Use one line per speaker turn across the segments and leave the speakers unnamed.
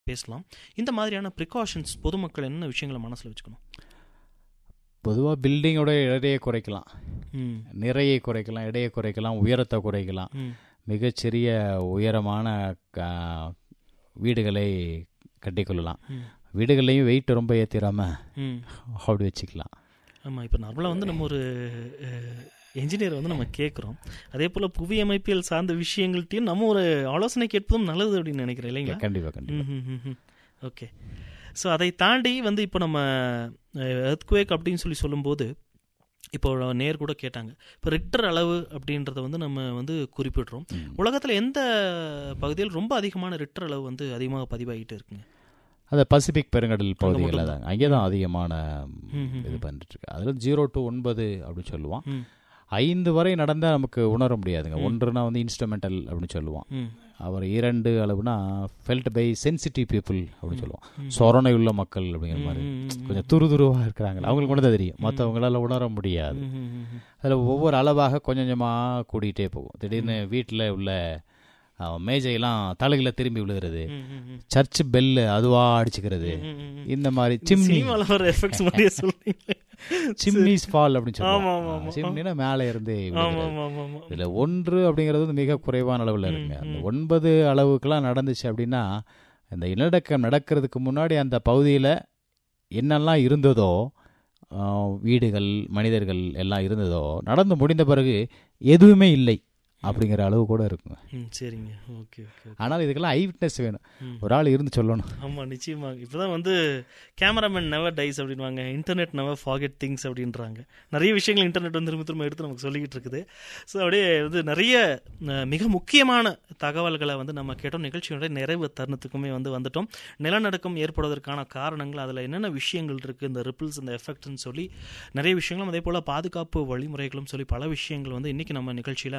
பேசலாம் இந்த மாதிரியான ப்ரிகாஷன்ஸ் பொதுமக்கள் என்ன விஷயங்களை மனசில் வச்சுக்கணும்
பொதுவாக பில்டிங்கோட எடையை குறைக்கலாம்
ம்
நிறையை குறைக்கலாம் எடையை குறைக்கலாம் உயரத்தை குறைக்கலாம்
ம்
மிகச்சிறிய உயரமான க- வீடுகளை கட்டிக்கொள்ளலாம்
ம்.
வீடுகள்லையும் வெயிட் ரொம்ப ஏற்றிடாம
ம்
அப்படி வச்சுக்கலாம்
ஆமாம் இப்போ நார்மலாக வந்து நம்ம ஒரு என்ஜினியர் வந்து நம்ம கேட்குறோம் அதே போல் புவி அமைப்பியல் சார்ந்த விஷயங்கள்ட்டையும் நம்ம ஒரு ஆலோசனை கேட்பதும் நல்லது அப்படின்னு நினைக்கிறேன் இல்லைங்களா
கண்டிப்பாக கண்டிப்பாக
ஓகே ஸோ அதை தாண்டி வந்து இப்போ நம்ம எர்த்குவேக் அப்படின்னு சொல்லி சொல்லும்போது இப்போ நேர் கூட கேட்டாங்க இப்போ ரிக்டர் அளவு அப்படின்றத வந்து நம்ம வந்து குறிப்பிடுறோம்
ம்.
உலகத்தில் எந்த பகுதியில் ரொம்ப அதிகமான ரிக்டர் அளவு வந்து அதிகமாக பதிவாகிட்டு இருக்குங்க
அது பசிபிக் பெருங்கடல் பகுதிகளில்
மட்டும்தான்.
தான் அங்கே தான் அதிகமான
ம், ம்,
இது பண்ணிட்டு இருக்கு அதில் ஜீரோ டு ஒன்பது அப்படின்னு சொல்லுவான்
ம்,
ஐந்து வரை நடந்தால் நமக்கு உணர முடியாதுங்க
ம்.
ஒன்றுனா வந்து இன்ஸ்ட்ருமெண்டல் அப்படின்னு சொல்லுவான்
ம்,
அவர் இரண்டு அளவுனா ஃபெல்ட் பை சென்சிட்டிவ் பீப்புள் அப்படின்னு சொல்லுவோம்
ம்.
சொரணை உள்ள மக்கள் அப்படிங்கிற மாதிரி
ம், ம், ம்,
கொஞ்சம் துருதுருவாக இருக்கிறாங்க அவங்களுக்கு கூட தான் தெரியும் மற்றவங்களால உணர முடியாது
ம், ம், ம், ம்.
அதில் ஒவ்வொரு அளவாக கொஞ்சம் கொஞ்சமாக கூடிட்டே போகும் திடீர்னு வீட்டில் உள்ள அஹ், மேஜையெல்லாம் தலைகளை திரும்பி விழுகிறது
ம், ம், ம்.
சர்ச் பெல்லு அதுவா அடிச்சுக்கிறது
ம், ம், ம்.
இந்த மாதிரி சிம்னி
சினிமால வர எஃபெக்ட்ஸ் மாதிரியே சொல்றீங்க
சிம்னிஸ் ஃபால் அப்படின்னு
ஆமா, ஆமா,
சொல்லுவாங்க
ஆமா.
சிம்னினா மேலே இருந்து
ஆமா
விழுகிறது.
ஆமா ஆமா ஆமா
இதுல ஒன்று அப்படிங்கிறது வந்து மிக குறைவான அளவில் இருக்குங்க அந்த
ம்.
ஒன்பது அளவுக்குலாம் நடந்துச்சு அப்படின்னா இந்த இனடக்கம் நடக்கிறதுக்கு முன்னாடி அந்த பகுதியில் என்னெல்லாம் இருந்ததோ ஆஹ், வீடுகள் மனிதர்கள் எல்லாம் இருந்ததோ நடந்து முடிந்த பிறகு எதுவுமே இல்லை அப்படிங்கிற அளவு கூட இருக்குங்க
ம் சரிங்க ஓகே ஓகே
ஆனால் இதுக்கெல்லாம் ஐ விட்னஸ் வேணும்
ம்.
ஒரு ஆள் இருந்து சொல்லணும்
ஆமா நிச்சயமா இப்பதான் வந்து கேமராமேன் நெவர் டைஸ் அப்படின்வாங்க இன்டர்நெட் நெவர் ஃபாகெட் திங்ஸ் அப்படின்றாங்க நிறைய விஷயங்கள் இன்டர்நெட் வந்து திரும்ப திரும்ப எடுத்து நமக்கு சொல்லிக்கிட்டு இருக்குது ஸோ அப்படியே வந்து நிறைய அஹ், மிக முக்கியமான தகவல்களை வந்து நம்ம கேட்டோம் நிகழ்ச்சியோட நிறைவு தருணத்துக்குமே வந்து வந்துட்டோம் நிலநடுக்கம் ஏற்படுவதற்கான காரணங்கள் அதில் என்னென்ன விஷயங்கள் இருக்குது இந்த ரிப்பிள்ஸ் இந்த எஃபெக்ட்னு சொல்லி நிறைய விஷயங்களும் அதே போல் பாதுகாப்பு வழிமுறைகளும் சொல்லி பல விஷயங்கள் வந்து இன்றைக்கி நம்ம நிகழ்ச்சியில்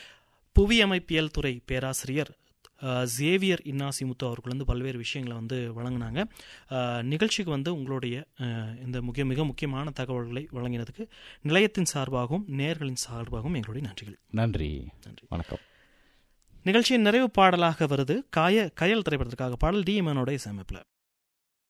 புவி அமைப்பியல் துறை பேராசிரியர் அஹ், ஜேவியர் இன்னாசி முத்து அவர்கள் வந்து பல்வேறு விஷயங்களை வந்து வழங்கினாங்க அஹ், நிகழ்ச்சிக்கு வந்து உங்களுடைய அஹ், இந்த முக்கிய மிக முக்கியமான தகவல்களை வழங்கினதுக்கு நிலையத்தின் சார்பாகவும் நேர்களின் சார்பாகவும் எங்களுடைய நன்றிகள்
நன்றி
நன்றி
வணக்கம்
நிகழ்ச்சியின் நிறைவு பாடலாக வருது காய கயல் திரைப்படத்திற்காக பாடல் டி எமனோட இசையமைப்பில்